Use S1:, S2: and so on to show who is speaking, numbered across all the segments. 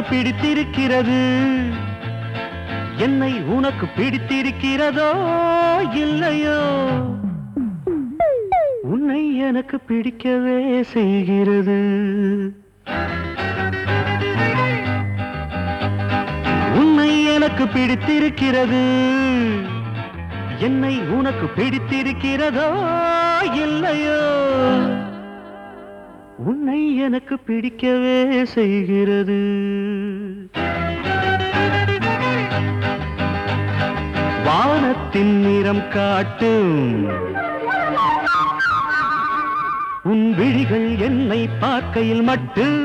S1: பிடித்திருக்கிறது என்னை உனக்கு பிடித்திருக்கிறதோ இல்லையோ உன்னை எனக்கு பிடிக்கவே செய்கிறது உன்னை எனக்கு பிடித்திருக்கிறது என்னை உனக்கு பிடித்திருக்கிறதோ இல்லையோ உன்னை எனக்கு பிடிக்கவே செய்கிறது வானத்தின் நிறம் காட்டும் உன் விழிகள் என்னை பார்க்கையில் மட்டும்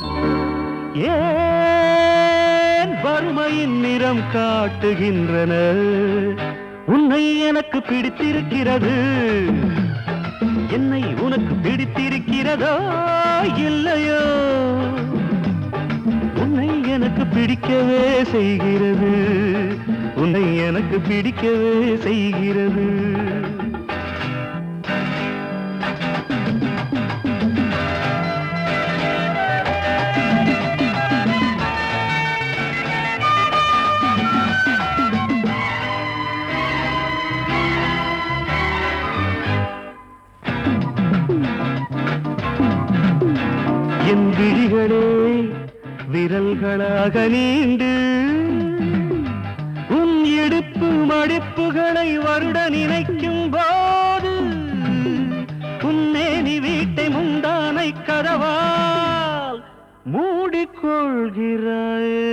S1: ஏன் வறுமையின் நிறம் காட்டுகின்றன உன்னை எனக்கு பிடித்திருக்கிறது என்னை உனக்கு பிடித்திருக்கிறதோ இல்லையோ உன்னை எனக்கு பிடிக்கவே செய்கிறது உன்னை எனக்கு பிடிக்கவே செய்கிறது என் விழிகளே விரல்களாக நீண்டு உன் இடுப்பு மடிப்புகளை வருட நினைக்கும் போது உன்னே நீ வீட்டை முந்தானை கதவால் மூடிக்கொள்கிறாயே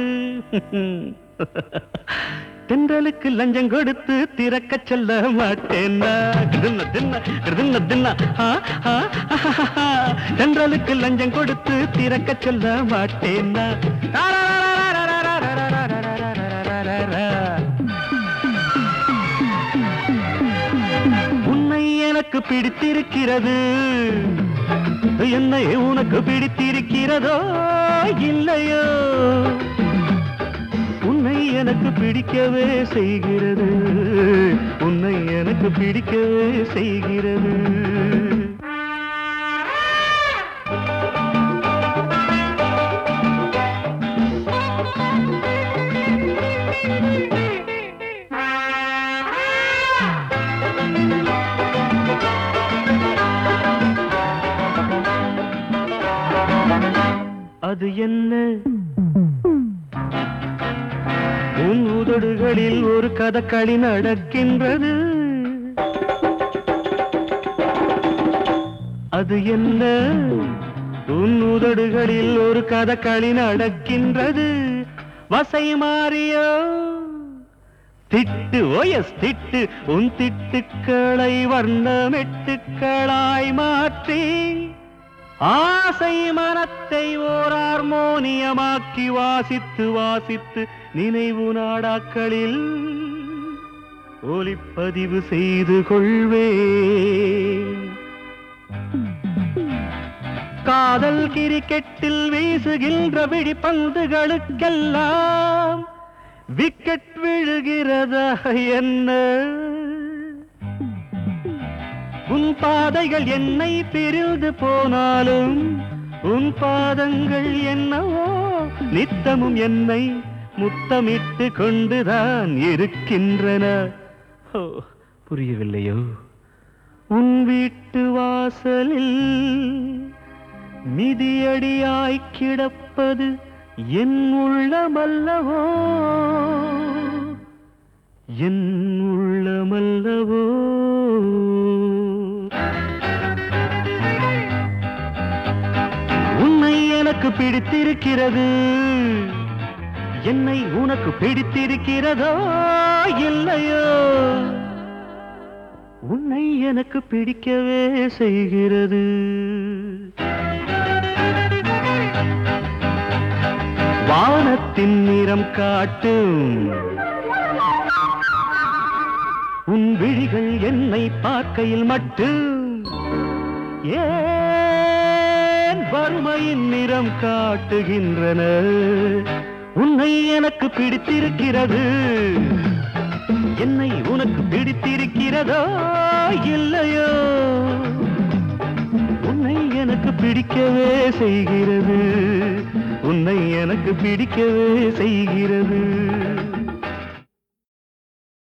S1: தென்றலுக்கு லஞ்சம் கொடுத்து திறக்கச் சொல்ல மாட்டேன்னா கிடுன்ன தின்ன கிடுன்ன தின்ன ஆ, ஆ, ஆஹாஹா. தென்றலுக்கு லஞ்சம் கொடுத்து திறக்கச் சொல்ல மாட்டேன்னா உன்னை எனக்கு பிடித்திருக்கிறது என்னை உனக்கு பிடித்திருக்கிறதோ இல்லையோ உன்னை எனக்கு பிடிக்கவே செய்கிறது உன்னை எனக்கு பிடிக்கவே செய்கிறது அது என்ன உன் உதடுகளில் ஒரு கதகளி நடக்கின்றது அது என்ன உன் உதடுகளில் ஒரு கதகளி நடக்கின்றது வசை மாறியோ திட்டு ஓயஸ் திட்டு உன் திட்டுக்களை வர்ணமெட்டுக்களாய் மாற்றி ஆசை மனத்தை ஓர் ஹார்மோனியமாக்கி வாசித்து வாசித்து நினைவு நாடாக்களில் ஒலிப்பதிவு செய்து கொள்வேன் காதல் கிரிக்கெட்டில் வீசுகின்ற விழிப்பந்துகளுக்கெல்லாம் விக்கெட் விழுகிறதா என்ன உன் பாதைகள் என்னை பிரிந்து போனாலும் உன் பாதங்கள் என்னவோ நித்தமும் என்னை முத்தமிட்டு கொண்டுதான் இருக்கின்றன ஓ, புரியவில்லையோ உன் வீட்டு வாசலில் மிதியடியாய் கிடப்பது என் உள்ளமல்லவோ என் உள்ளமல்லவோ உன்னை எனக்கு பிடித்திருக்கிறது என்னை உனக்கு பிடித்திருக்கிறதோ இல்லையோ உன்னை எனக்கு பிடிக்கவே செய்கிறது வானத்தின் நிறம் காட்டும் உன் விழிகள் என்னை பார்க்கையில் மட்டும் ஏன் வறுமையின் நிறம் காட்டுகின்றன உன்னை எனக்கு பிடித்திருக்கிறது என்னை உனக்கு பிடித்திருக்கிறதோ இல்லையோ உன்னை எனக்கு பிடிக்கவே செய்கிறது உன்னை எனக்கு பிடிக்கவே செய்கிறது